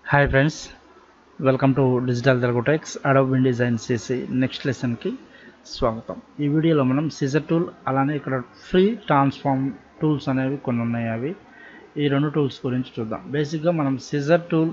hi friends welcome to digital Telugu techs Adobe InDesign చేసి next లెసన్కి స్వాగతం ఈ వీడియోలో మనం సిజర్ టూల్ అలానే ఇక్కడ ఫ్రీ ట్రాన్స్ఫార్మ్ టూల్స్ అనేవి కొన్ని ఉన్నాయి అవి ఈ రెండు టూల్స్ గురించి చూద్దాం బేసిక్గా మనం సిజర్ టూల్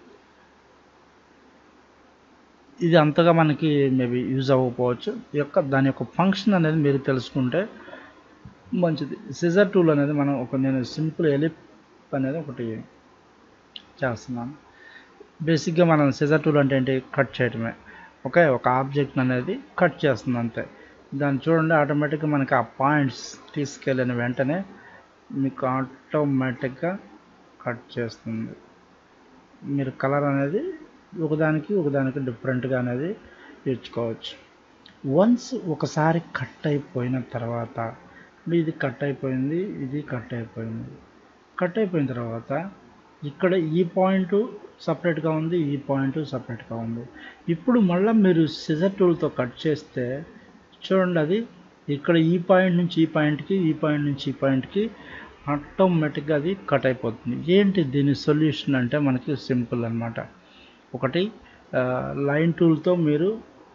ఇది అంతగా మనకి మేబీ యూజ్ అవ్వకపోవచ్చు ఈ యొక్క దాని యొక్క ఫంక్షన్ అనేది మీరు తెలుసుకుంటే మంచిది సిజర్ టూల్ అనేది మనం ఒక నేను సింపుల్ ఎలిప్ అనేది ఒకటి చేస్తున్నాను బేసిక్గా మనం సిజర్ టూల్ అంటే ఏంటి కట్ చేయడమే ఓకే ఒక ఆబ్జెక్ట్ అనేది కట్ చేస్తుంది అంతే దాన్ని చూడండి ఆటోమేటిక్గా మనకి ఆ పాయింట్స్ తీసుకెళ్ళిన వెంటనే మీకు ఆటోమేటిక్గా కట్ చేస్తుంది మీరు కలర్ అనేది ఒకదానికి ఒకదానికి డిఫరెంట్గా అనేది ఇచ్చుకోవచ్చు వన్స్ ఒకసారి కట్ అయిపోయిన తర్వాత ఇది కట్ అయిపోయింది ఇది కట్ అయిపోయింది కట్ అయిపోయిన తర్వాత ఇక్కడ ఈ పాయింట్ సపరేట్గా ఉంది ఈ పాయింట్ సపరేట్గా ఉంది ఇప్పుడు మళ్ళీ మీరు సిజర్ టూల్తో కట్ చేస్తే చూడండి అది ఇక్కడ ఈ పాయింట్ నుంచి ఈ పాయింట్కి ఈ పాయింట్ నుంచి ఈ పాయింట్కి ఆటోమేటిక్గా అది కట్ అయిపోతుంది ఏంటి దీని సొల్యూషన్ అంటే మనకి సింపుల్ అనమాట ఒకటి లైన్ టూల్తో మీరు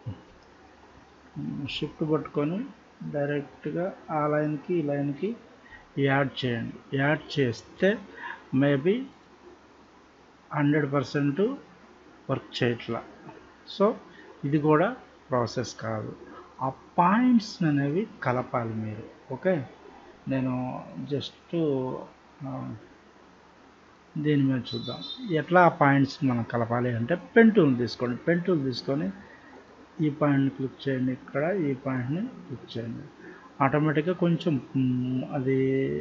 షిఫ్ట్ పట్టుకొని డైరెక్ట్గా ఆ లైన్కి ఈ లైన్కి యాడ్ చేయండి యాడ్ చేస్తే మేబీ హండ్రెడ్ పర్సెంట్ వర్క్ చేయట్లా సో ఇది కూడా ప్రాసెస్ కాదు ఆ పాయింట్స్ అనేవి కలపాలి మీరు ఓకే నేను జస్ట్ దీని మీద చూద్దాం ఎట్లా ఆ పాయింట్స్ మనం కలపాలి అంటే పెన్ టూల్ తీసుకోండి పెన్ టూల్ తీసుకొని ఈ పాయింట్ని క్లిక్ చేయండి ఇక్కడ ఈ పాయింట్ని క్లిక్ చేయండి ఆటోమేటిక్గా కొంచెం అది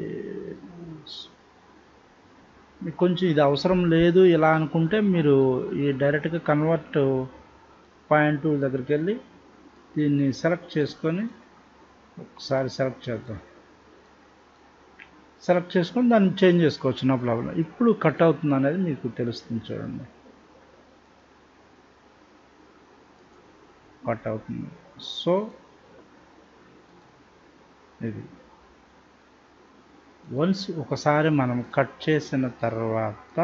మీకు కొంచెం ఇది అవసరం లేదు ఇలా అనుకుంటే మీరు ఈ డైరెక్ట్గా కన్వర్ట్ పాయింట్ టూల్ దగ్గరికి వెళ్ళి దీన్ని సెలెక్ట్ చేసుకొని ఒకసారి సెలెక్ట్ చేద్దాం సెలెక్ట్ చేసుకొని దాన్ని చేంజ్ చేసుకోవచ్చు నో ప్రాబ్లం ఇప్పుడు కట్ అవుతుంది అనేది మీకు తెలుస్తుంది చూడండి కట్ అవుతుంది సో ఇది వన్స్ ఒకసారి మనం కట్ చేసిన తర్వాత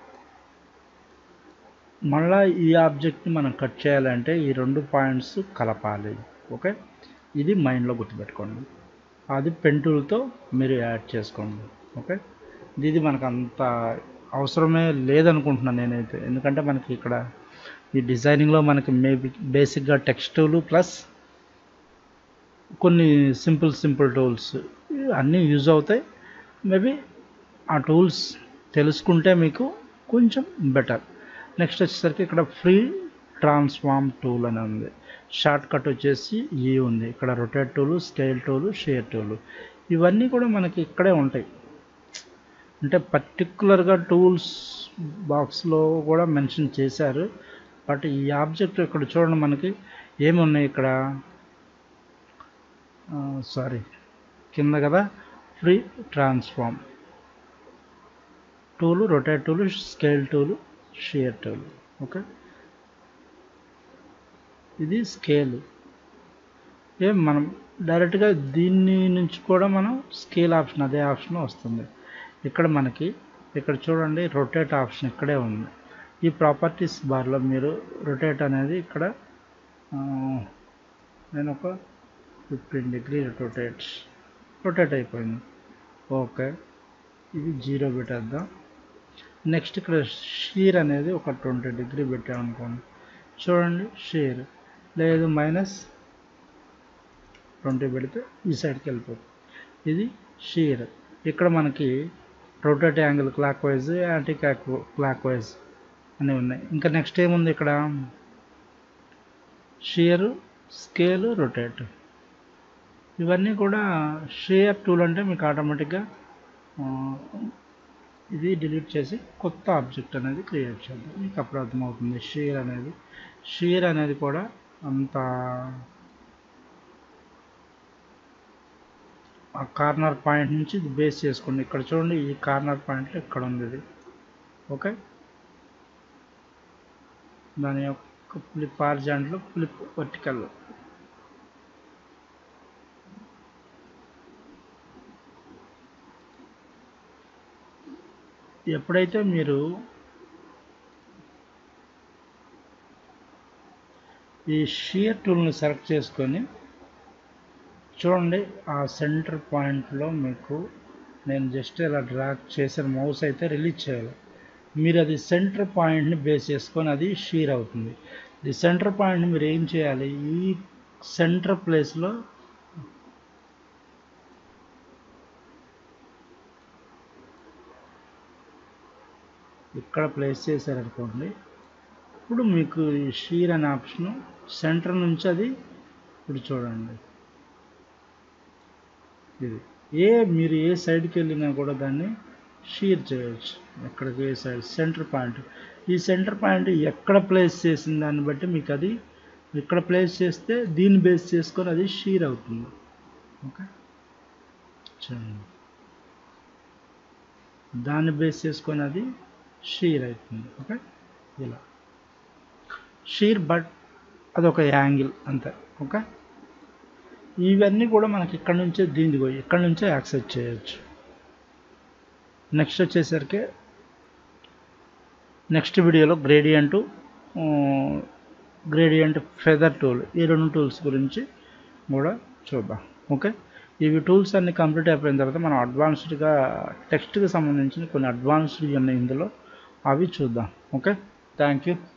మళ్ళా ఈ ఆబ్జెక్ట్ని మనం కట్ చేయాలంటే ఈ రెండు పాయింట్స్ కలపాలి ఓకే ఇది మైండ్లో గుర్తుపెట్టుకోండి అది పెంటూల్తో మీరు యాడ్ చేసుకోండి ఓకే ఇది మనకు అంత అవసరమే లేదనుకుంటున్నాను నేనైతే ఎందుకంటే మనకి ఇక్కడ ఈ డిజైనింగ్లో మనకి మేబీ బేసిక్గా టెక్స్టూలు ప్లస్ కొన్ని సింపుల్ సింపుల్ టూల్స్ అన్నీ యూజ్ అవుతాయి మేబీ ఆ టూల్స్ తెలుసుకుంటే మీకు కొంచెం బెటర్ నెక్స్ట్ వచ్చేసరికి ఇక్కడ ఫ్రీ ట్రాన్స్ఫార్మ్ టూల్ అని ఉంది షార్ట్ కట్ వచ్చేసి ఈ ఉంది ఇక్కడ rotate tool scale tool shear tool ఇవన్నీ కూడా మనకి ఇక్కడే ఉంటాయి అంటే పర్టికులర్గా టూల్స్ బాక్స్లో కూడా మెన్షన్ చేశారు బట్ ఈ ఆబ్జెక్ట్ ఇక్కడ చూడండి మనకి ఏమి ఉన్నాయి ఇక్కడ సారీ కింద కదా free transform tool rotate tool scale tool shear tool okay ఇది స్కేల్ ఏం మనం డైరెక్ట్గా దీన్ని నుంచి కూడా మనం స్కేల్ ఆప్షన్ అదే ఆప్షన్ వస్తుంది ఇక్కడ మనకి ఇక్కడ చూడండి రొటేట్ ఆప్షన్ ఇక్కడే ఉంది ఈ ప్రాపర్టీస్ బార్లో మీరు రొటేట్ అనేది ఇక్కడ నేను ఒక ఫిఫ్టీన్ డిగ్రీ రొటేట్ రొటేట్ అయిపోయింది ఓకే ఇది జీరో పెట్టేద్దాం నెక్స్ట్ ఇక్కడ షీర్ అనేది ఒక ట్వంటీ డిగ్రీ పెట్టామనుకోండి చూడండి షీర్ లేదు మైనస్ ట్వంటీ పెడితే ఈ సైడ్కి వెళ్ళిపోతుంది ఇది షీర్ ఇక్కడ మనకి rotate angle clockwise anti clock clockwise అనేవి ఉన్నాయి ఇంకా నెక్స్ట్ ఏముంది ఇక్కడ షియర్ స్కేల్ రొటేట్ ఇవన్నీ కూడా షేర్ టూల్ అంటే మీకు ఆటోమేటిక్గా ఇది డిలీట్ చేసి కొత్త ఆబ్జెక్ట్ అనేది క్రియేట్ చేద్దాం మీకు అప్పుడు అర్థమవుతుంది షేర్ అనేది షేర్ అనేది కూడా అంత ఆ కార్నర్ పాయింట్ నుంచి ఇది బేస్ చేసుకోండి ఇక్కడ చూడండి ఈ కార్నర్ పాయింట్లో ఇక్కడ ఉంది ఇది ఓకే దాని యొక్క ఫ్లిప్ ఆర్జెంట్లో ఫ్లిప్ వర్టికల్ ఎప్పుడైతే మీరు ఈ షియర్ టూల్ని సెలెక్ట్ చేసుకొని చూడండి ఆ సెంటర్ పాయింట్లో మీకు నేను జస్ట్ ఇలా డ్రాగ్ చేసిన మౌస్ అయితే రిలీజ్ చేయాలి మీరు అది సెంటర్ పాయింట్ని బేస్ చేసుకొని అది షీర్ అవుతుంది ఈ సెంటర్ పాయింట్ని మీరు ఏం చేయాలి ఈ సెంటర్ ప్లేస్లో ఇక్కడ ప్లేస్ చేశారనుకోండి ఇప్పుడు మీకు ఈ షీర్ అనే ఆప్షన్ సెంటర్ నుంచి అది ఇప్పుడు చూడండి ఇది ఏ మీరు ఏ సైడ్కి వెళ్ళినా కూడా దాన్ని షీర్ చేయొచ్చు ఎక్కడికి ఏ సైడ్ సెంటర్ పాయింట్ ఈ సెంటర్ పాయింట్ ఎక్కడ ప్లేస్ చేసిన దాన్ని బట్టి మీకు అది ఇక్కడ ప్లేస్ చేస్తే దీన్ని బేస్ చేసుకొని అది షీర్ అవుతుంది ఓకే చూడండి దాన్ని బేస్ చేసుకొని అది షీర్ అవుతుంది ఓకే ఇలా షీర్ బట్ అదొక యాంగిల్ అంతే ఓకే ఇవన్నీ కూడా మనకి ఇక్కడ నుంచే దీనికి పోయి ఇక్కడ నుంచే యాక్సెస్ చేయొచ్చు నెక్స్ట్ వచ్చేసరికి నెక్స్ట్ వీడియోలో గ్రేడియంటు గ్రేడియంట్ ఫెదర్ టూల్ ఈ రెండు టూల్స్ గురించి కూడా చూద్దాం ఓకే ఇవి టూల్స్ అన్ని కంప్లీట్ అయిపోయిన తర్వాత మనం అడ్వాన్స్డ్గా టెక్స్ట్కి సంబంధించిన కొన్ని అడ్వాన్స్డ్ ఉన్నాయి ఇందులో అవి చూద్దాం ఓకే థ్యాంక్ యూ